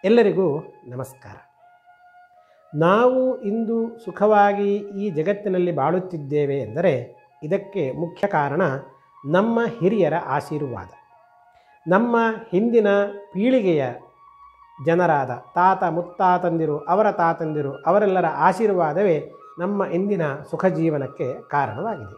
ಎಲ್ಲರಿಗೂ ನಮಸ್ಕಾರ ನಾವು ಇಂದು ಸುಖವಾಗಿ ಈ ಜಗತ್ತಿನಲ್ಲಿ ಬಾಳುತ್ತಿದ್ದೇವೆ ಎಂದರೆ ಇದಕ್ಕೆ ಮುಖ್ಯ ಕಾರಣ ನಮ್ಮ ಹಿರಿಯರ ಆಶೀರ್ವಾದ ನಮ್ಮ ಹಿಂದಿನ ಪೀಳಿಗೆಯ ಜನರಾದ ತಾತ ಮುತ್ತಾತಂದಿರು ಅವರ ತಾತಂದಿರು ಅವರೆಲ್ಲರ ಆಶೀರ್ವಾದವೇ ನಮ್ಮ ಇಂದಿನ ಸುಖ ಜೀವನಕ್ಕೆ ಕಾರಣವಾಗಿದೆ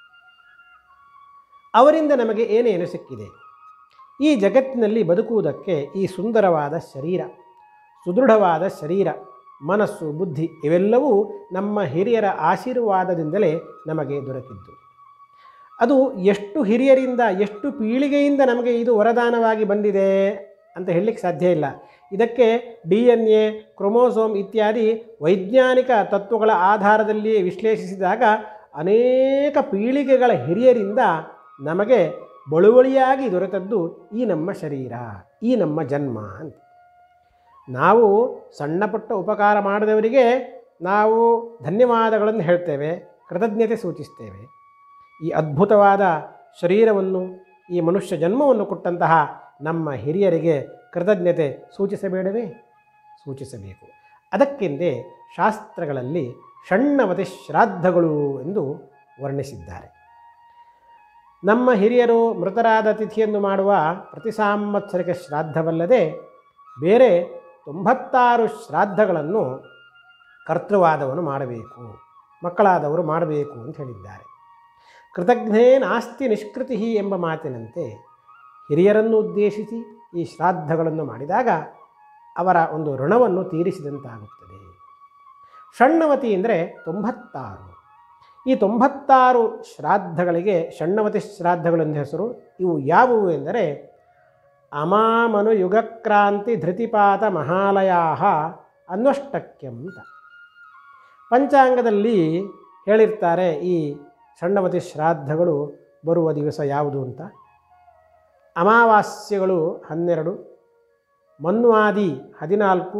ಅವರಿಂದ ನಮಗೆ ಏನೇನು ಸಿಕ್ಕಿದೆ ಈ ಜಗತ್ತಿನಲ್ಲಿ ಬದುಕುವುದಕ್ಕೆ ಈ ಸುಂದರವಾದ ಶರೀರ ಸುದೃಢವಾದ ಶರೀರ ಮನಸ್ಸು ಬುದ್ಧಿ ಇವೆಲ್ಲವೂ ನಮ್ಮ ಹಿರಿಯರ ಆಶೀರ್ವಾದದಿಂದಲೇ ನಮಗೆ ದೊರಕಿದ್ದು ಅದು ಎಷ್ಟು ಹಿರಿಯರಿಂದ ಎಷ್ಟು ಪೀಳಿಗೆಯಿಂದ ನಮಗೆ ಇದು ವರದಾನವಾಗಿ ಬಂದಿದೆ ಅಂತ ಹೇಳಲಿಕ್ಕೆ ಸಾಧ್ಯ ಇಲ್ಲ ಇದಕ್ಕೆ ಡಿ ಎನ್ ಎ ಕ್ರೊಮೋಸೋಮ್ ಇತ್ಯಾದಿ ವೈಜ್ಞಾನಿಕ ತತ್ವಗಳ ಆಧಾರದಲ್ಲಿ ವಿಶ್ಲೇಷಿಸಿದಾಗ ಅನೇಕ ಪೀಳಿಗೆಗಳ ಹಿರಿಯರಿಂದ ನಮಗೆ ಬಳುವಳಿಯಾಗಿ ದೊರೆತದ್ದು ಈ ನಮ್ಮ ಶರೀರ ಈ ನಮ್ಮ ಜನ್ಮ ಅಂತ ನಾವು ಸಣ್ಣ ಪುಟ್ಟ ಉಪಕಾರ ಮಾಡಿದವರಿಗೆ ನಾವು ಧನ್ಯವಾದಗಳನ್ನು ಹೇಳ್ತೇವೆ ಕೃತಜ್ಞತೆ ಸೂಚಿಸ್ತೇವೆ ಈ ಅದ್ಭುತವಾದ ಶರೀರವನ್ನು ಈ ಮನುಷ್ಯ ಜನ್ಮವನ್ನು ಕೊಟ್ಟಂತಹ ನಮ್ಮ ಹಿರಿಯರಿಗೆ ಕೃತಜ್ಞತೆ ಸೂಚಿಸಬೇಡವೇ ಸೂಚಿಸಬೇಕು ಅದಕ್ಕೆಂದೇ ಶಾಸ್ತ್ರಗಳಲ್ಲಿ ಷಣ್ಣವತಿ ಶ್ರಾದ್ದಗಳು ಎಂದು ವರ್ಣಿಸಿದ್ದಾರೆ ನಮ್ಮ ಹಿರಿಯರು ಮೃತರಾದ ತಿಥಿಯನ್ನು ಮಾಡುವ ಪ್ರತಿ ಸಾಂವತ್ಸರಿಕ ಶ್ರಾದ್ದವಲ್ಲದೆ ಬೇರೆ ತೊಂಬತ್ತಾರು ಶ್ರಾದ್ದಗಳನ್ನು ಕರ್ತೃವಾದವನು ಮಾಡಬೇಕು ಮಕ್ಕಳಾದವರು ಮಾಡಬೇಕು ಅಂತ ಹೇಳಿದ್ದಾರೆ ಕೃತಜ್ಞೇ ನಾಸ್ತಿ ನಿಷ್ಕೃತಿ ಎಂಬ ಮಾತಿನಂತೆ ಹಿರಿಯರನ್ನು ಉದ್ದೇಶಿಸಿ ಈ ಶ್ರಾದ್ದಗಳನ್ನು ಮಾಡಿದಾಗ ಅವರ ಒಂದು ಋಣವನ್ನು ತೀರಿಸಿದಂತಾಗುತ್ತದೆ ಷಣ್ಣವತಿ ಅಂದರೆ ತೊಂಬತ್ತಾರು ಈ ತೊಂಬತ್ತಾರು ಶ್ರಾದ್ದಗಳಿಗೆ ಷಣ್ಣವತಿ ಶ್ರಾದ್ದಗಳೆಂದು ಹೆಸರು ಇವು ಯಾವುವು ಎಂದರೆ ಅಮಾಮನು ಯುಗಕ್ರಾಂತಿ ಧೃತಿಪಾತ ಮಹಾಲಯಾ ಅನ್ವಷ್ಟಕ್ಯಂ ಅಂತ ಪಂಚಾಂಗದಲ್ಲಿ ಹೇಳಿರ್ತಾರೆ ಈ ಷಣ್ಣವತಿ ಶ್ರಾದ್ದಗಳು ಬರುವ ದಿವಸ ಯಾವುದು ಅಂತ ಅಮಾವಾಸ್ಯೆಗಳು ಹನ್ನೆರಡು ಮನ್ವಾದಿ ಹದಿನಾಲ್ಕು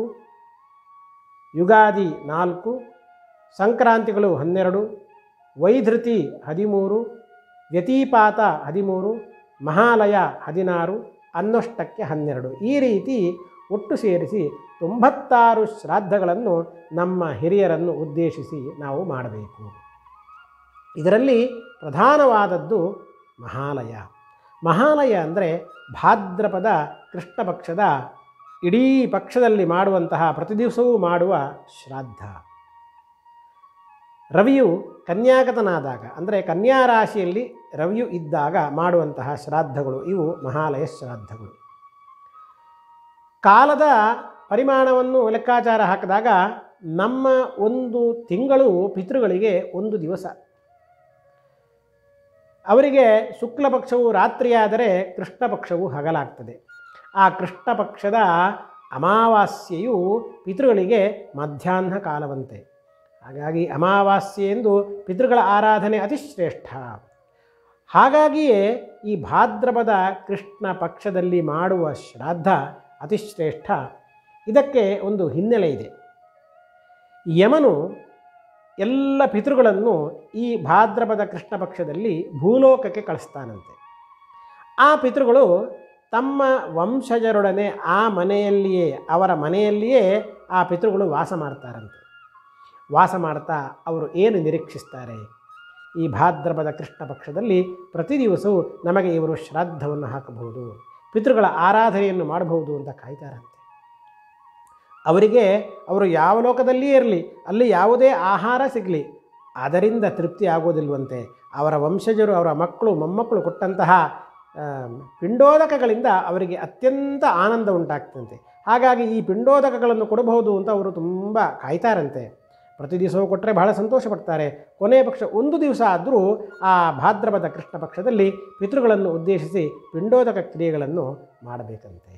ಯುಗಾದಿ ನಾಲ್ಕು ಸಂಕ್ರಾಂತಿಗಳು ಹನ್ನೆರಡು ವೈಧೃತಿ ಹದಿಮೂರು ವ್ಯತಿಪಾತ ಹದಿಮೂರು ಮಹಾಲಯ ಹದಿನಾರು ಅನ್ನಷ್ಟಕ್ಕೆ ಹನ್ನೆರಡು ಈ ರೀತಿ ಒಟ್ಟು ಸೇರಿಸಿ ತೊಂಬತ್ತಾರು ಶ್ರಾದ್ದಗಳನ್ನು ನಮ್ಮ ಹಿರಿಯರನ್ನು ಉದ್ದೇಶಿಸಿ ನಾವು ಮಾಡಬೇಕು ಇದರಲ್ಲಿ ಪ್ರಧಾನವಾದದ್ದು ಮಹಾಲಯ ಮಹಾಲಯ ಅಂದರೆ ಭಾದ್ರಪದ ಕೃಷ್ಣ ಪಕ್ಷದ ಇಡೀ ಪಕ್ಷದಲ್ಲಿ ಮಾಡುವಂತಹ ಪ್ರತಿ ದಿವಸವೂ ಮಾಡುವ ಶ್ರಾದ್ದ ರವಿಯು ಕನ್ಯಾಗತನಾದಾಗ ಅಂದರೆ ಕನ್ಯಾ ರಾಶಿಯಲ್ಲಿ ರವಿಯು ಇದ್ದಾಗ ಮಾಡುವಂತಹ ಶ್ರಾದ್ದಗಳು ಇವು ಮಹಾಲಯ ಶ್ರಾದ್ದಗಳು ಕಾಲದ ಪರಿಮಾಣವನ್ನು ಲೆಕ್ಕಾಚಾರ ಹಾಕಿದಾಗ ನಮ್ಮ ಒಂದು ತಿಂಗಳು ಪಿತೃಗಳಿಗೆ ಒಂದು ದಿವಸ ಅವರಿಗೆ ಶುಕ್ಲ ಪಕ್ಷವು ರಾತ್ರಿಯಾದರೆ ಕೃಷ್ಣ ಪಕ್ಷವು ಹಗಲಾಗ್ತದೆ ಆ ಕೃಷ್ಣ ಪಕ್ಷದ ಅಮಾವಾಸ್ಯೆಯು ಪಿತೃಗಳಿಗೆ ಮಧ್ಯಾಹ್ನ ಕಾಲವಂತೆ ಹಾಗಾಗಿ ಅಮಾವಾಸ್ಯೆ ಎಂದು ಪಿತೃಗಳ ಆರಾಧನೆ ಅತಿ ಶ್ರೇಷ್ಠ ಹಾಗಾಗಿಯೇ ಈ ಭಾದ್ರಪದ ಕೃಷ್ಣ ಪಕ್ಷದಲ್ಲಿ ಮಾಡುವ ಶ್ರಾದ್ದ ಅತಿ ಶ್ರೇಷ್ಠ ಇದಕ್ಕೆ ಒಂದು ಹಿನ್ನೆಲೆ ಇದೆ ಯಮನು ಎಲ್ಲ ಪಿತೃಗಳನ್ನು ಈ ಭಾದ್ರಪದ ಕೃಷ್ಣ ಪಕ್ಷದಲ್ಲಿ ಭೂಲೋಕಕ್ಕೆ ಕಳಿಸ್ತಾನಂತೆ ಆ ಪಿತೃಗಳು ತಮ್ಮ ವಂಶಜರೊಡನೆ ಆ ಮನೆಯಲ್ಲಿಯೇ ಅವರ ಮನೆಯಲ್ಲಿಯೇ ಆ ಪಿತೃಗಳು ವಾಸ ಮಾಡ್ತಾರಂತೆ ವಾಸ ಮಾಡ್ತಾ ಅವರು ಏನು ನಿರೀಕ್ಷಿಸ್ತಾರೆ ಈ ಭಾದ್ರಪದ ಕೃಷ್ಣ ಪಕ್ಷದಲ್ಲಿ ಪ್ರತಿ ದಿವಸವೂ ನಮಗೆ ಇವರು ಶ್ರಾದ್ದವನ್ನು ಹಾಕಬಹುದು ಪಿತೃಗಳ ಆರಾಧನೆಯನ್ನು ಮಾಡಬಹುದು ಅಂತ ಕಾಯ್ತಾರಂತೆ ಅವರಿಗೆ ಅವರು ಯಾವ ಲೋಕದಲ್ಲಿಯೇ ಇರಲಿ ಅಲ್ಲಿ ಯಾವುದೇ ಆಹಾರ ಸಿಗಲಿ ಅದರಿಂದ ತೃಪ್ತಿ ಆಗೋದಿಲ್ವಂತೆ ಅವರ ವಂಶಜರು ಅವರ ಮಕ್ಕಳು ಮೊಮ್ಮಕ್ಕಳು ಕೊಟ್ಟಂತಹ ಪಿಂಡೋದಕಗಳಿಂದ ಅವರಿಗೆ ಅತ್ಯಂತ ಆನಂದ ಉಂಟಾಗ್ತಂತೆ ಹಾಗಾಗಿ ಈ ಪಿಂಡೋದಕಗಳನ್ನು ಕೊಡಬಹುದು ಅಂತ ಅವರು ತುಂಬ ಕಾಯ್ತಾರಂತೆ ಪ್ರತಿ ದಿವಸವೂ ಕೊಟ್ಟರೆ ಬಹಳ ಸಂತೋಷ ಪಡ್ತಾರೆ ಕೊನೆಯ ಪಕ್ಷ ಒಂದು ದಿವಸ ಆದರೂ ಆ ಭಾದ್ರಪದ ಕೃಷ್ಣ ಪಕ್ಷದಲ್ಲಿ ಪಿತೃಗಳನ್ನು ಉದ್ದೇಶಿಸಿ ಪಿಂಡೋದಕ ಕ್ರಿಯೆಗಳನ್ನು ಮಾಡಬೇಕಂತೆ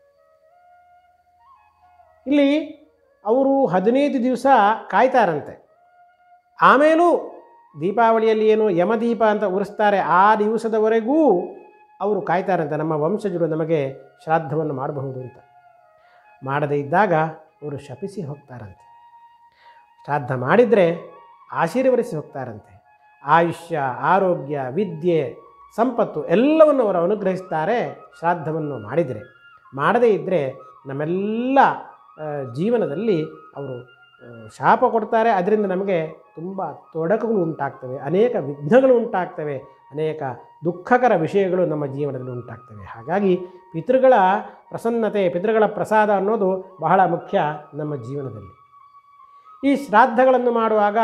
ಇಲ್ಲಿ ಅವರು ಹದಿನೈದು ದಿವಸ ಕಾಯ್ತಾರಂತೆ ಆಮೇಲೂ ದೀಪಾವಳಿಯಲ್ಲಿ ಏನು ಯಮದೀಪ ಅಂತ ಉರಿಸ್ತಾರೆ ಆ ದಿವಸದವರೆಗೂ ಅವರು ಕಾಯ್ತಾರಂತೆ ನಮ್ಮ ವಂಶಜರು ನಮಗೆ ಶ್ರಾದ್ದವನ್ನು ಮಾಡಬಹುದು ಅಂತ ಮಾಡದೇ ಇದ್ದಾಗ ಅವರು ಶಪಿಸಿ ಹೋಗ್ತಾರಂತೆ ಶ್ರಾದ್ದ ಮಾಡಿದರೆ ಆಶೀರ್ವದಿಸಿ ಹೋಗ್ತಾರಂತೆ ಆಯುಷ್ಯ ಆರೋಗ್ಯ ವಿದ್ಯೆ ಸಂಪತ್ತು ಎಲ್ಲವನ್ನು ಅವರು ಅನುಗ್ರಹಿಸ್ತಾರೆ ಶ್ರಾದ್ದವನ್ನು ಮಾಡಿದರೆ ಮಾಡದೇ ಇದ್ದರೆ ನಮ್ಮೆಲ್ಲ ಆ, ಜೀವನದಲ್ಲಿ ಅವರು ಆ, ಶಾಪ ಕೊಡ್ತಾರೆ ಅದರಿಂದ ನಮಗೆ ತುಂಬ ತೊಡಕುಗಳು ಉಂಟಾಗ್ತವೆ ಅನೇಕ ವಿಘ್ನಗಳು ಉಂಟಾಗ್ತವೆ ಅನೇಕ ದುಃಖಕರ ವಿಷಯಗಳು ನಮ್ಮ ಜೀವನದಲ್ಲಿ ಉಂಟಾಗ್ತವೆ ಹಾಗಾಗಿ ಪಿತೃಗಳ ಪ್ರಸನ್ನತೆ ಪಿತೃಗಳ ಪ್ರಸಾದ ಅನ್ನೋದು ಬಹಳ ಮುಖ್ಯ ನಮ್ಮ ಜೀವನದಲ್ಲಿ ಈ ಶ್ರಾದ್ದಗಳನ್ನು ಮಾಡುವಾಗ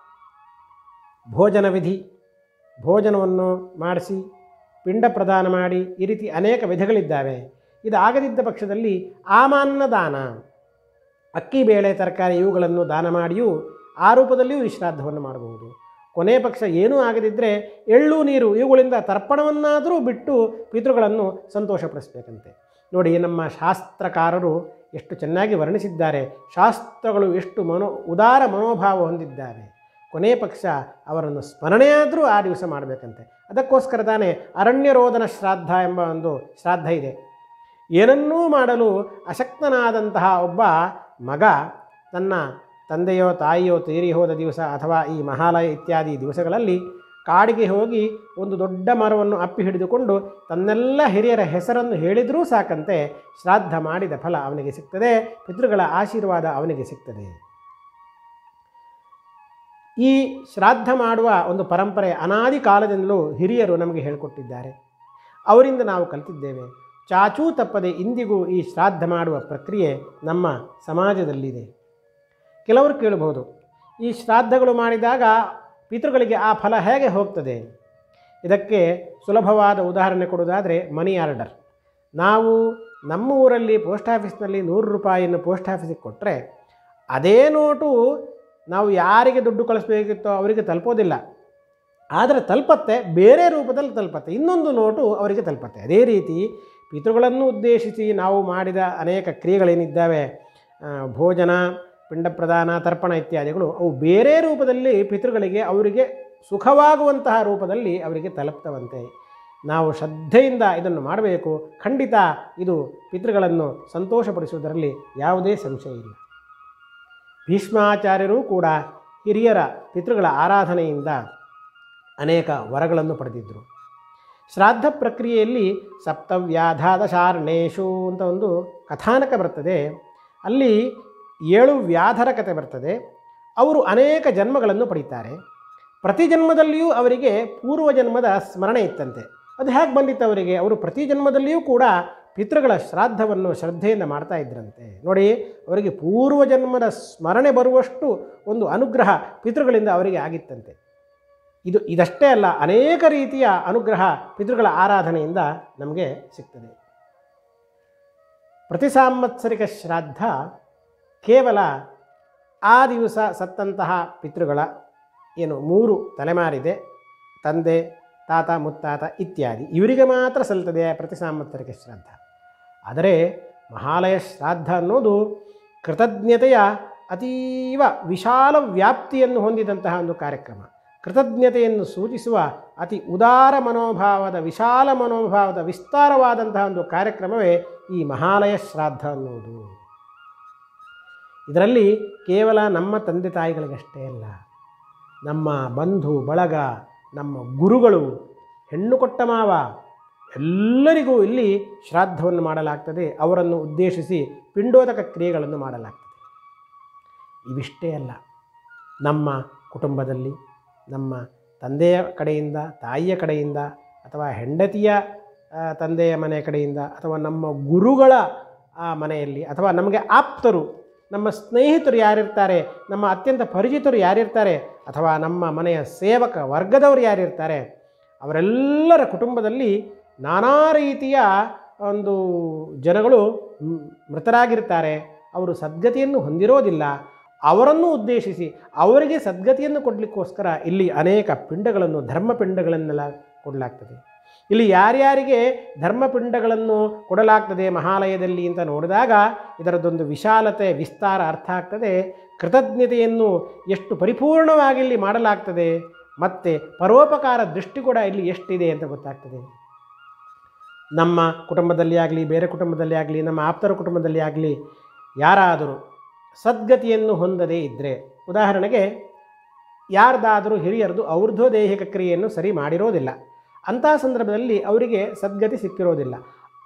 ಭೋಜನ ವಿಧಿ ಭೋಜನವನ್ನು ಮಾಡಿಸಿ ಪಿಂಡ ಪ್ರದಾನ ಮಾಡಿ ಈ ರೀತಿ ಅನೇಕ ವಿಧಗಳಿದ್ದಾವೆ ಇದು ಆಗದಿದ್ದ ಪಕ್ಷದಲ್ಲಿ ಆಮಾನ್ನ ದಾನ ಅಕ್ಕಿ ಬೇಳೆ ತರಕಾರಿ ಇವುಗಳನ್ನು ದಾನ ಮಾಡಿಯೂ ಆ ರೂಪದಲ್ಲಿಯೂ ಈ ಶ್ರಾದ್ದವನ್ನು ಮಾಡಬಹುದು ಕೊನೆ ಪಕ್ಷ ಏನೂ ಆಗದಿದ್ದರೆ ಎಳ್ಳು ನೀರು ಇವುಗಳಿಂದ ತರ್ಪಣವನ್ನಾದರೂ ಬಿಟ್ಟು ಪಿತೃಗಳನ್ನು ಸಂತೋಷಪಡಿಸಬೇಕಂತೆ ನೋಡಿ ನಮ್ಮ ಶಾಸ್ತ್ರಕಾರರು ಎಷ್ಟು ಚೆನ್ನಾಗಿ ವರ್ಣಿಸಿದ್ದಾರೆ ಶಾಸ್ತ್ರಗಳು ಎಷ್ಟು ಮನೋ ಉದಾರ ಮನೋಭಾವ ಹೊಂದಿದ್ದಾವೆ ಕೊನೆ ಪಕ್ಷ ಅವರನ್ನು ಸ್ಮರಣೆಯಾದರೂ ಆ ದಿವಸ ಮಾಡಬೇಕಂತೆ ಅದಕ್ಕೋಸ್ಕರ ತಾನೇ ಅರಣ್ಯರೋಧನ ಶ್ರಾದ್ದ ಎಂಬ ಒಂದು ಶ್ರಾದ್ದ ಇದೆ ಏನನ್ನೂ ಮಾಡಲು ಅಶಕ್ತನಾದಂತಹ ಒಬ್ಬ ಮಗ ತನ್ನ ತಂದೆಯೋ ತಾಯಿಯೋ ತೀರಿ ಹೋದ ದಿವಸ ಅಥವಾ ಈ ಮಹಾಲಯ ಇತ್ಯಾದಿ ದಿವಸಗಳಲ್ಲಿ ಕಾಡಿಗೆ ಹೋಗಿ ಒಂದು ದೊಡ್ಡ ಮರವನ್ನು ಅಪ್ಪಿ ಹಿಡಿದುಕೊಂಡು ತನ್ನೆಲ್ಲ ಹಿರಿಯರ ಹೆಸರನ್ನು ಹೇಳಿದರೂ ಸಾಕಂತೆ ಶ್ರಾದ್ದ ಮಾಡಿದ ಫಲ ಅವನಿಗೆ ಸಿಗ್ತದೆ ಪಿತೃಗಳ ಆಶೀರ್ವಾದ ಅವನಿಗೆ ಸಿಗ್ತದೆ ಈ ಶ್ರಾದ್ದ ಮಾಡುವ ಒಂದು ಪರಂಪರೆ ಅನಾದಿ ಕಾಲದಿಂದಲೂ ಹಿರಿಯರು ನಮಗೆ ಹೇಳಿಕೊಟ್ಟಿದ್ದಾರೆ ಅವರಿಂದ ನಾವು ಕಲಿತಿದ್ದೇವೆ ಚಾಚೂ ತಪ್ಪದೆ ಇಂದಿಗೂ ಈ ಶ್ರಾದ್ದ ಮಾಡುವ ಪ್ರಕ್ರಿಯೆ ನಮ್ಮ ಸಮಾಜದಲ್ಲಿದೆ ಕೆಲವರು ಕೇಳಬಹುದು ಈ ಶ್ರಾದ್ದಗಳು ಮಾಡಿದಾಗ ಪಿತೃಗಳಿಗೆ ಆ ಫಲ ಹೇಗೆ ಹೋಗ್ತದೆ ಇದಕ್ಕೆ ಸುಲಭವಾದ ಉದಾಹರಣೆ ಕೊಡುವುದಾದರೆ ಮನಿ ಆರ್ಡರ್ ನಾವು ನಮ್ಮ ಊರಲ್ಲಿ ಪೋಸ್ಟ್ ಆಫೀಸ್ನಲ್ಲಿ ನೂರು ರೂಪಾಯಿಯನ್ನು ಪೋಸ್ಟ್ ಆಫೀಸಿಗೆ ಕೊಟ್ಟರೆ ಅದೇ ನೋಟು ನಾವು ಯಾರಿಗೆ ದುಡ್ಡು ಕಳಿಸ್ಬೇಕಿತ್ತೋ ಅವರಿಗೆ ತಲುಪೋದಿಲ್ಲ ಆದರೆ ತಲುಪತ್ತೆ ಬೇರೆ ರೂಪದಲ್ಲಿ ತಲುಪತ್ತೆ ಇನ್ನೊಂದು ನೋಟು ಅವರಿಗೆ ತಲುಪತ್ತೆ ಅದೇ ರೀತಿ ಪಿತೃಗಳನ್ನು ಉದ್ದೇಶಿಸಿ ನಾವು ಮಾಡಿದ ಅನೇಕ ಕ್ರಿಯೆಗಳೇನಿದ್ದಾವೆ ಆ, ಭೋಜನ ಪಿಂಡ ಪ್ರದಾನ ತರ್ಪಣ ಇತ್ಯಾದಿಗಳು ಅವು ಬೇರೆ ರೂಪದಲ್ಲಿ ಪಿತೃಗಳಿಗೆ ಅವರಿಗೆ ಸುಖವಾಗುವಂತಹ ರೂಪದಲ್ಲಿ ಅವರಿಗೆ ತಲುಪ್ತವಂತೆ ನಾವು ಶ್ರದ್ಧೆಯಿಂದ ಇದನ್ನು ಮಾಡಬೇಕು ಖಂಡಿತ ಇದು ಪಿತೃಗಳನ್ನು ಸಂತೋಷಪಡಿಸುವುದರಲ್ಲಿ ಯಾವುದೇ ಸಂಶಯ ಇಲ್ಲ ಭೀಷ್ಮಾಚಾರ್ಯರೂ ಕೂಡ ಹಿರಿಯರ ಪಿತೃಗಳ ಆರಾಧನೆಯಿಂದ ಅನೇಕ ವರಗಳನ್ನು ಪಡೆದಿದ್ದರು ಶ್ರಾದ್ದ ಪ್ರಕ್ರಿಯೆಯಲ್ಲಿ ಸಪ್ತವ್ಯಾಧಾದಶಾರ್ಣೇಶು ಅಂತ ಒಂದು ಕಥಾನಕ ಬರ್ತದೆ ಅಲ್ಲಿ ಏಳು ವ್ಯಾಧರ ಕಥೆ ಬರ್ತದೆ ಅವರು ಅನೇಕ ಜನ್ಮಗಳನ್ನು ಪಡೀತಾರೆ ಪ್ರತಿ ಜನ್ಮದಲ್ಲಿಯೂ ಅವರಿಗೆ ಪೂರ್ವ ಜನ್ಮದ ಸ್ಮರಣೆ ಇತ್ತಂತೆ ಅದು ಹೇಗೆ ಬಂದಿತ್ತು ಅವರಿಗೆ ಅವರು ಪ್ರತಿ ಜನ್ಮದಲ್ಲಿಯೂ ಕೂಡ ಪಿತೃಗಳ ಶ್ರಾದ್ದವನ್ನು ಶ್ರದ್ಧೆಯಿಂದ ಮಾಡ್ತಾ ಇದ್ರಂತೆ ನೋಡಿ ಅವರಿಗೆ ಪೂರ್ವ ಜನ್ಮದ ಸ್ಮರಣೆ ಬರುವಷ್ಟು ಒಂದು ಅನುಗ್ರಹ ಪಿತೃಗಳಿಂದ ಅವರಿಗೆ ಆಗಿತ್ತಂತೆ ಇದು ಇದಷ್ಟೇ ಅಲ್ಲ ಅನೇಕ ರೀತಿಯ ಅನುಗ್ರಹ ಪಿತೃಗಳ ಆರಾಧನೆಯಿಂದ ನಮಗೆ ಸಿಗ್ತದೆ ಪ್ರತಿ ಸಾಂವತ್ಸರಿಕ ಶ್ರಾದ್ದ ಕೇವಲ ಆ ದಿವಸ ಸತ್ತಂತಹ ಪಿತೃಗಳ ಏನು ಮೂರು ತಲೆಮಾರಿದೆ ತಂದೆ ತಾತ ಮುತ್ತಾತ ಇತ್ಯಾದಿ ಇವರಿಗೆ ಮಾತ್ರ ಸಲ್ತದೆ ಪ್ರತಿ ಸಾಂವತ್ಸರಿಕ ಶ್ರಾದ್ದ ಆದರೆ ಮಹಾಲಯ ಶ್ರಾದ್ದ ಅನ್ನೋದು ಕೃತಜ್ಞತೆಯ ಅತೀವ ವಿಶಾಲ ವ್ಯಾಪ್ತಿಯನ್ನು ಹೊಂದಿದಂತಹ ಒಂದು ಕಾರ್ಯಕ್ರಮ ಕೃತಜ್ಞತೆಯನ್ನು ಸೂಚಿಸುವ ಅತಿ ಉದಾರ ಮನೋಭಾವದ ವಿಶಾಲ ಮನೋಭಾವದ ವಿಸ್ತಾರವಾದಂತಹ ಒಂದು ಕಾರ್ಯಕ್ರಮವೇ ಈ ಮಹಾಲಯ ಶ್ರಾದ್ದ ಅನ್ನುವುದು ಇದರಲ್ಲಿ ಕೇವಲ ನಮ್ಮ ತಂದೆ ತಾಯಿಗಳಿಗಷ್ಟೇ ಅಲ್ಲ ನಮ್ಮ ಬಂಧು ಬಳಗ ನಮ್ಮ ಗುರುಗಳು ಹೆಣ್ಣು ಕೊಟ್ಟ ಮಾವ ಎಲ್ಲರಿಗೂ ಇಲ್ಲಿ ಶ್ರಾದ್ದವನ್ನು ಮಾಡಲಾಗ್ತದೆ ಅವರನ್ನು ಉದ್ದೇಶಿಸಿ ಪಿಂಡೋದಕ ಕ್ರಿಯೆಗಳನ್ನು ಮಾಡಲಾಗ್ತದೆ ಇವಿಷ್ಟೇ ಅಲ್ಲ ನಮ್ಮ ಕುಟುಂಬದಲ್ಲಿ ನಮ್ಮ ತಂದೆಯ ಕಡೆಯಿಂದ ತಾಯಿಯ ಕಡೆಯಿಂದ ಅಥವಾ ಹೆಂಡತಿಯ ಆ, ತಂದೆಯ ಮನೆ ಕಡೆಯಿಂದ ಅಥವಾ ನಮ್ಮ ಗುರುಗಳ ಆ ಮನೆಯಲ್ಲಿ ಅಥವಾ ನಮಗೆ ಆಪ್ತರು ನಮ್ಮ ಸ್ನೇಹಿತರು ಯಾರಿರ್ತಾರೆ ನಮ್ಮ ಅತ್ಯಂತ ಪರಿಚಿತರು ಯಾರಿರ್ತಾರೆ ಅಥವಾ ನಮ್ಮ ಮನೆಯ ಸೇವಕ ವರ್ಗದವರು ಯಾರಿರ್ತಾರೆ ಅವರೆಲ್ಲರ ಕುಟುಂಬದಲ್ಲಿ ನಾನಾ ರೀತಿಯ ಒಂದು ಜನಗಳು ಮ್- ಮೃತರಾಗಿರ್ತಾರೆ ಅವರು ಸದ್ಗತಿಯನ್ನು ಹೊಂದಿರೋದಿಲ್ಲ ಅವರನ್ನು ಉದ್ದೇಶಿಸಿ ಅವರಿಗೆ ಸದ್ಗತಿಯನ್ನು ಕೊಡಲಿಕ್ಕೋಸ್ಕರ ಇಲ್ಲಿ ಅನೇಕ ಪಿಂಡಗಳನ್ನು ಧರ್ಮಪಿಂಡಗಳನ್ನೆಲ್ಲ ಕೊಡಲಾಗ್ತದೆ ಇಲ್ಲಿ ಯಾರ್ಯಾರಿಗೆ ಧರ್ಮಪಿಂಡಗಳನ್ನು ಕೊಡಲಾಗ್ತದೆ ಮಹಾಲಯದಲ್ಲಿ ಅಂತ ನೋಡಿದಾಗ ಇದರದ್ದೊಂದು ವಿಶಾಲತೆ ವಿಸ್ತಾರ ಅರ್ಥ ಆಗ್ತದೆ ಕೃತಜ್ಞತೆಯನ್ನು ಎಷ್ಟು ಪರಿಪೂರ್ಣವಾಗಿ ಇಲ್ಲಿ ಮಾಡಲಾಗ್ತದೆ ಮತ್ತು ಪರೋಪಕಾರ ದೃಷ್ಟಿ ಕೂಡ ಇಲ್ಲಿ ಎಷ್ಟಿದೆ ಅಂತ ಗೊತ್ತಾಗ್ತದೆ ನಮ್ಮ ಕುಟುಂಬದಲ್ಲಿ ಆಗಲಿ ಬೇರೆ ಕುಟುಂಬದಲ್ಲಿ ಆಗಲಿ ನಮ್ಮ ಆಪ್ತರ ಕುಟುಂಬದಲ್ಲಿ ಆಗಲಿ ಯಾರಾದರೂ ಸದ್ಗತಿಯನ್ನು ಹೊಂದದೇ ಇದ್ದರೆ ಉದಾಹರಣೆಗೆ ಯಾರ್ದಾದರೂ ಹಿರಿಯರದು ಔರ್ಧ್ವದೇಹಿಕ ಕ್ರಿಯೆಯನ್ನು ಸರಿ ಮಾಡಿರೋದಿಲ್ಲ ಅಂತಹ ಸಂದರ್ಭದಲ್ಲಿ ಅವರಿಗೆ ಸದ್ಗತಿ ಸಿಕ್ಕಿರೋದಿಲ್ಲ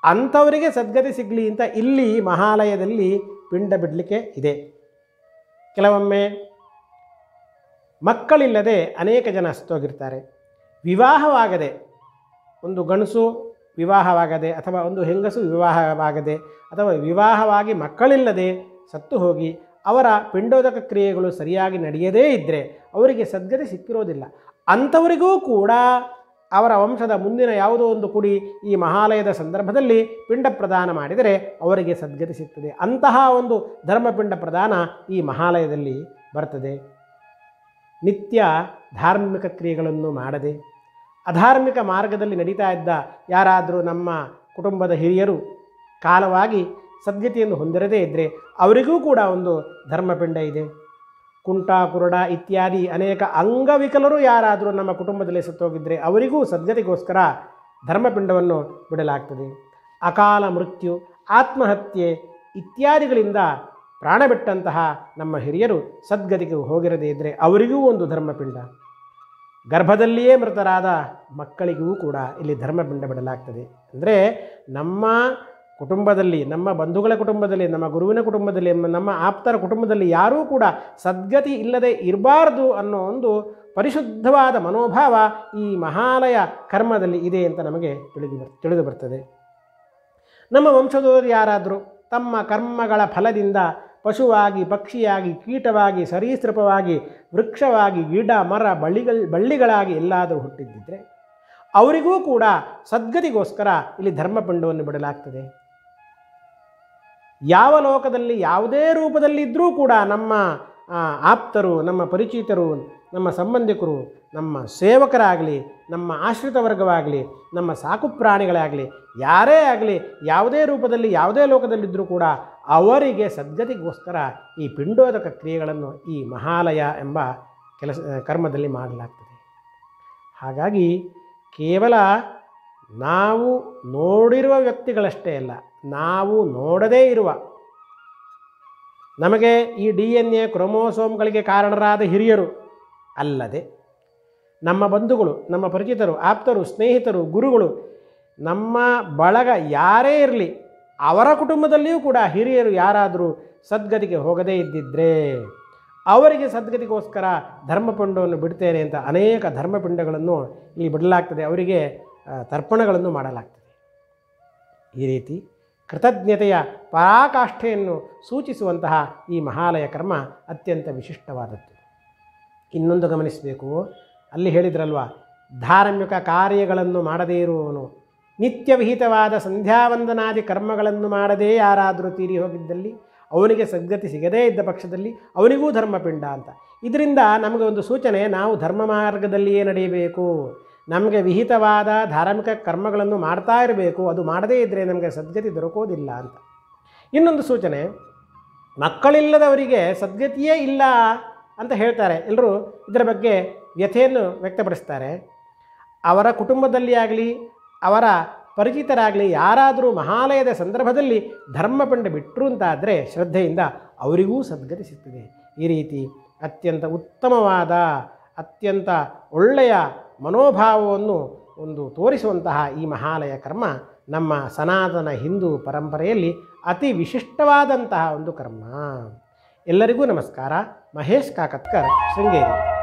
ಅಂಥವರಿಗೆ ಸದ್ಗತಿ ಸಿಗಲಿ ಅಂತ ಇಲ್ಲಿ ಮಹಾಲಯದಲ್ಲಿ ಪಿಂಡ ಬಿಡಲಿಕ್ಕೆ ಇದೆ ಕೆಲವೊಮ್ಮೆ ಮಕ್ಕಳಿಲ್ಲದೆ ಅನೇಕ ಜನ ಸತ್ತೋಗಿರ್ತಾರೆ ವಿವಾಹವಾಗದೆ ಒಂದು ಗಂಡಸು ವಿವಾಹವಾಗದೆ ಅಥವಾ ಒಂದು ಹೆಂಗಸು ವಿವಾಹವಾಗದೆ ಅಥವಾ ವಿವಾಹವಾಗಿ ಮಕ್ಕಳಿಲ್ಲದೆ ಸತ್ತು ಹೋಗಿ ಅವರ ಪಿಂಡೋದಕ ಕ್ರಿಯೆಗಳು ಸರಿಯಾಗಿ ನಡೆಯದೇ ಇದ್ದರೆ ಅವರಿಗೆ ಸದ್ಗತಿ ಸಿಕ್ಕಿರೋದಿಲ್ಲ ಅಂಥವರಿಗೂ ಕೂಡ ಅವರ ವಂಶದ ಮುಂದಿನ ಯಾವುದೋ ಒಂದು ಕುಡಿ ಈ ಮಹಾಲಯದ ಸಂದರ್ಭದಲ್ಲಿ ಪಿಂಡ ಪ್ರದಾನ ಮಾಡಿದರೆ ಅವರಿಗೆ ಸದ್ಗತಿ ಸಿಗ್ತದೆ ಅಂತಹ ಒಂದು ಧರ್ಮಪಿಂಡ ಪ್ರದಾನ ಈ ಮಹಾಲಯದಲ್ಲಿ ಬರ್ತದೆ ನಿತ್ಯ ಧಾರ್ಮಿಕ ಕ್ರಿಯೆಗಳನ್ನು ಮಾಡದೆ ಅಧಾರ್ಮಿಕ ಮಾರ್ಗದಲ್ಲಿ ನಡೀತಾ ಇದ್ದ ಯಾರಾದರೂ ನಮ್ಮ ಕುಟುಂಬದ ಹಿರಿಯರು ಕಾಲವಾಗಿ ಸದ್ಗತಿಯನ್ನು ಹೊಂದಿರದೇ ಇದ್ದರೆ ಅವರಿಗೂ ಕೂಡ ಒಂದು ಧರ್ಮಪಿಂಡ ಇದೆ ಕುಂಟ ಕುರುಡ ಇತ್ಯಾದಿ ಅನೇಕ ಅಂಗವಿಕಲರು ಯಾರಾದರೂ ನಮ್ಮ ಕುಟುಂಬದಲ್ಲಿ ಸತ್ತೋಗಿದ್ದರೆ ಅವರಿಗೂ ಸದ್ಗತಿಗೋಸ್ಕರ ಧರ್ಮಪಿಂಡವನ್ನು ಬಿಡಲಾಗ್ತದೆ ಅಕಾಲ ಮೃತ್ಯು ಆತ್ಮಹತ್ಯೆ ಇತ್ಯಾದಿಗಳಿಂದ ಪ್ರಾಣ ಬಿಟ್ಟಂತಹ ನಮ್ಮ ಹಿರಿಯರು ಸದ್ಗತಿಗೆ ಹೋಗಿರದೇ ಇದ್ದರೆ ಅವರಿಗೂ ಒಂದು ಧರ್ಮಪಿಂಡ ಗರ್ಭದಲ್ಲಿಯೇ ಮೃತರಾದ ಮಕ್ಕಳಿಗೂ ಕೂಡ ಇಲ್ಲಿ ಧರ್ಮಪಿಂಡ ಬಿಡಲಾಗ್ತದೆ ಅಂದರೆ ನಮ್ಮ ಕುಟುಂಬದಲ್ಲಿ ನಮ್ಮ ಬಂಧುಗಳ ಕುಟುಂಬದಲ್ಲಿ ನಮ್ಮ ಗುರುವಿನ ಕುಟುಂಬದಲ್ಲಿ ನಮ್ಮ ಆಪ್ತರ ಕುಟುಂಬದಲ್ಲಿ ಯಾರೂ ಕೂಡ ಸದ್ಗತಿ ಇಲ್ಲದೆ ಇರಬಾರ್ದು ಅನ್ನೋ ಒಂದು ಪರಿಶುದ್ಧವಾದ ಮನೋಭಾವ ಈ ಮಹಾಲಯ ಕರ್ಮದಲ್ಲಿ ಇದೆ ಅಂತ ನಮಗೆ ತಿಳಿದು ಬರ್ ತಿಳಿದು ಬರ್ತದೆ ನಮ್ಮ ವಂಶದವರು ಯಾರಾದರೂ ತಮ್ಮ ಕರ್ಮಗಳ ಫಲದಿಂದ ಪಶುವಾಗಿ ಪಕ್ಷಿಯಾಗಿ ಕೀಟವಾಗಿ ಸರೀಸೃಪವಾಗಿ ವೃಕ್ಷವಾಗಿ ಗಿಡ ಮರ ಬಳ್ಳಿಗಳ ಬಳ್ಳಿಗಳಾಗಿ ಎಲ್ಲಾದರೂ ಹುಟ್ಟಿದ್ದಿದ್ರೆ ಅವರಿಗೂ ಕೂಡ ಸದ್ಗತಿಗೋಸ್ಕರ ಇಲ್ಲಿ ಧರ್ಮಪಿಂಡವನ್ನು ಬಿಡಲಾಗ್ತದೆ ಯಾವ ಲೋಕದಲ್ಲಿ ಯಾವುದೇ ರೂಪದಲ್ಲಿದ್ದರೂ ಕೂಡ ನಮ್ಮ ಆ, ಆಪ್ತರು ನಮ್ಮ ಪರಿಚಿತರು ನಮ್ಮ ಸಂಬಂಧಿಕರು ನಮ್ಮ ಸೇವಕರಾಗಲಿ ನಮ್ಮ ಆಶ್ರಿತ ವರ್ಗವಾಗಲಿ ನಮ್ಮ ಸಾಕು ಪ್ರಾಣಿಗಳಾಗಲಿ ಯಾರೇ ಆಗಲಿ ಯಾವುದೇ ರೂಪದಲ್ಲಿ ಯಾವುದೇ ಲೋಕದಲ್ಲಿದ್ದರೂ ಕೂಡ ಅವರಿಗೆ ಸದ್ಗತಿಗೋಸ್ಕರ ಈ ಪಿಂಡೋದಕ ಕ್ರಿಯೆಗಳನ್ನು ಈ ಮಹಾಲಯ ಎಂಬ ಕೆಲಸ ಕರ್ಮದಲ್ಲಿ ಮಾಡಲಾಗ್ತದೆ ಹಾಗಾಗಿ ಕೇವಲ ನಾವು ನೋಡಿರುವ ವ್ಯಕ್ತಿಗಳಷ್ಟೇ ಅಲ್ಲ ನಾವು ನೋಡದೇ ಇರುವ ನಮಗೆ ಈ ಡಿ ಎನ್ ಎ ಕ್ರೊಮೋಸೋಮ್ಗಳಿಗೆ ಕಾರಣರಾದ ಹಿರಿಯರು ಅಲ್ಲದೆ ನಮ್ಮ ಬಂಧುಗಳು ನಮ್ಮ ಪರಿಚಿತರು ಆಪ್ತರು ಸ್ನೇಹಿತರು ಗುರುಗಳು ನಮ್ಮ ಬಳಗ ಯಾರೇ ಇರಲಿ ಅವರ ಕುಟುಂಬದಲ್ಲಿಯೂ ಕೂಡ ಹಿರಿಯರು ಯಾರಾದರೂ ಸದ್ಗತಿಗೆ ಹೋಗದೇ ಇದ್ದಿದ್ದರೆ ಅವರಿಗೆ ಸದ್ಗತಿಗೋಸ್ಕರ ಧರ್ಮಪಿಂಡವನ್ನು ಬಿಡ್ತೇನೆ ಅಂತ ಅನೇಕ ಧರ್ಮಪಿಂಡಗಳನ್ನು ಇಲ್ಲಿ ಬಿಡಲಾಗ್ತದೆ ಅವರಿಗೆ ಆ, ತರ್ಪಣಗಳನ್ನು ಮಾಡಲಾಗ್ತದೆ ಈ ರೀತಿ ಕೃತಜ್ಞತೆಯ ಪರಾಕಾಷ್ಠೆಯನ್ನು ಸೂಚಿಸುವಂತಹ ಈ ಮಹಾಲಯ ಕರ್ಮ ಅತ್ಯಂತ ವಿಶಿಷ್ಟವಾದದ್ದು ಇನ್ನೊಂದು ಗಮನಿಸಬೇಕು ಅಲ್ಲಿ ಹೇಳಿದ್ರಲ್ವ ಧಾರ್ಮಿಕ ಕಾರ್ಯಗಳನ್ನು ಮಾಡದೇ ಇರುವವನು ನಿತ್ಯ ವಿಹಿತವಾದ ಸಂಧ್ಯಾವಂದನಾದಿ ಕರ್ಮಗಳನ್ನು ಮಾಡದೇ ಯಾರಾದರೂ ತೀರಿ ಹೋಗಿದ್ದಲ್ಲಿ ಅವನಿಗೆ ಸದ್ಗತಿ ಸಿಗದೇ ಇದ್ದ ಪಕ್ಷದಲ್ಲಿ ಅವನಿಗೂ ಧರ್ಮಪಿಂಡ ಅಂತ ಇದರಿಂದ ನಮಗೆ ಒಂದು ಸೂಚನೆ ನಾವು ಧರ್ಮ ಮಾರ್ಗದಲ್ಲಿಯೇ ನಡೆಯಬೇಕು ನಮಗೆ ವಿಹಿತವಾದ ಧಾರ್ಮಿಕ ಕರ್ಮಗಳನ್ನು ಮಾಡ್ತಾ ಇರಬೇಕು ಅದು ಮಾಡದೇ ಇದ್ದರೆ ನಮಗೆ ಸದ್ಗತಿ ದೊರಕೋದಿಲ್ಲ ಅಂತ ಇನ್ನೊಂದು ಸೂಚನೆ ಮಕ್ಕಳಿಲ್ಲದವರಿಗೆ ಸದ್ಗತಿಯೇ ಇಲ್ಲ ಅಂತ ಹೇಳ್ತಾರೆ ಎಲ್ಲರೂ ಇದರ ಬಗ್ಗೆ ವ್ಯಥೆಯನ್ನು ವ್ಯಕ್ತಪಡಿಸ್ತಾರೆ ಅವರ ಕುಟುಂಬದಲ್ಲಿ ಆಗಲಿ ಅವರ ಪರಿಚಿತರಾಗಲಿ ಯಾರಾದರೂ ಮಹಾಲಯದ ಸಂದರ್ಭದಲ್ಲಿ ಧರ್ಮಪಿಂಡ ಬಿಟ್ಟರು ಅಂತಾದರೆ ಶ್ರದ್ಧೆಯಿಂದ ಅವರಿಗೂ ಸದ್ಗತಿ ಸಿಗ್ತದೆ ಈ ರೀತಿ ಅತ್ಯಂತ ಉತ್ತಮವಾದ ಅತ್ಯಂತ ಒಳ್ಳೆಯ ಮನೋಭಾವವನ್ನು ಒಂದು ತೋರಿಸುವಂತಹ ಈ ಮಹಾಲಯ ಕರ್ಮ ನಮ್ಮ ಸನಾತನ ಹಿಂದೂ ಪರಂಪರೆಯಲ್ಲಿ ಅತಿ ವಿಶಿಷ್ಟವಾದಂತಹ ಒಂದು ಕರ್ಮ ಎಲ್ಲರಿಗೂ ನಮಸ್ಕಾರ ಮಹೇಶ್ ಕಾಕತ್ಕರ್ ಶೃಂಗೇರಿ